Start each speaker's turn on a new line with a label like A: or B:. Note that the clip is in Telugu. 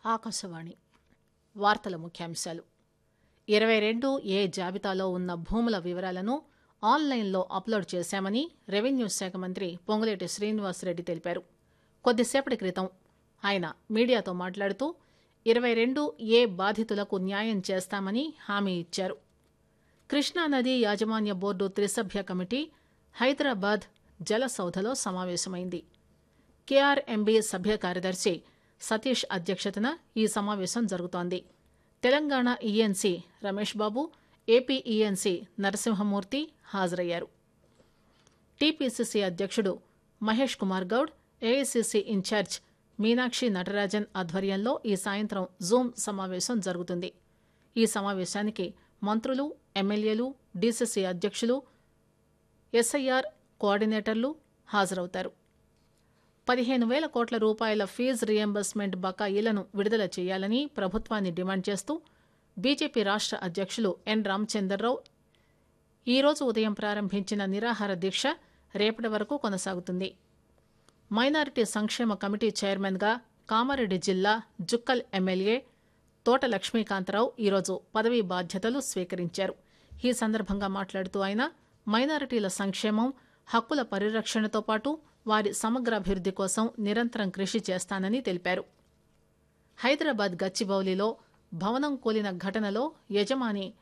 A: ఆకాశవాణి వార్తల ముఖ్యాంశాలు ఇరవై రెండు ఏ జాబితాలో ఉన్న భూముల వివరాలను ఆన్లైన్లో అప్లోడ్ చేశామని రెవెన్యూ శాఖ మంత్రి పొంగులేటి శ్రీనివాసరెడ్డి తెలిపారు కొద్దిసేపటి క్రితం ఆయన మీడియాతో మాట్లాడుతూ ఇరవై రెండు ఏ బాధితులకు న్యాయం చేస్తామని హామీ ఇచ్చారు కృష్ణానది యాజమాన్య బోర్డు త్రిసభ్య కమిటీ హైదరాబాద్ జలసౌధలో సమావేశమైంది కేఆర్ఎంబీ సభ్య కార్యదర్శి సతీష్ అధ్యక్షతన ఈ సమావేశం జరుగుతోంది Telangana ENC Ramesh Babu AP ENC Narasimhamurthy హాజరయ్యారు టీపీసీసీ అధ్యక్షుడు మహేష్ కుమార్ గౌడ్ ఏఐసీసీ ఇన్ఛార్జ్ మీనాక్షి నటరాజన్ ఆధ్వర్యంలో ఈ సాయంత్రం జూమ్ సమావేశం జరుగుతుంది ఈ సమావేశానికి మంత్రులు ఎమ్మెల్యేలు డీసీసీ అధ్యక్షులు ఎస్ఐఆర్ కోఆర్డినేటర్లు హాజరవుతారు పదిహేను వేల కోట్ల రూపాయల ఫీజు రియంబర్స్మెంట్ బకాయిలను విడుదల చేయాలని ప్రభుత్వాన్ని డిమాండ్ చేస్తూ బీజేపీ రాష్ట్ర అధ్యక్షులు ఎన్ రామచందర్రావు ఈరోజు ఉదయం ప్రారంభించిన నిరాహార దీక్ష రేపటి వరకు కొనసాగుతుంది మైనారిటీ సంక్షేమ కమిటీ చైర్మన్గా కామారెడ్డి జిల్లా జుక్కల్ ఎమ్మెల్యే తోట లక్ష్మీకాంతరావు ఈరోజు పదవీ బాధ్యతలు స్వీకరించారు ఈ సందర్భంగా మాట్లాడుతూ ఆయన మైనారిటీల సంక్షేమం హక్కుల పరిరక్షణతో పాటు వారి సమగ్రాభివృద్ది కోసం నిరంతరం కృషి చేస్తానని తెలిపారు హైదరాబాద్ గచ్చిబౌలిలో భవనం కూలిన ఘటనలో యజమాని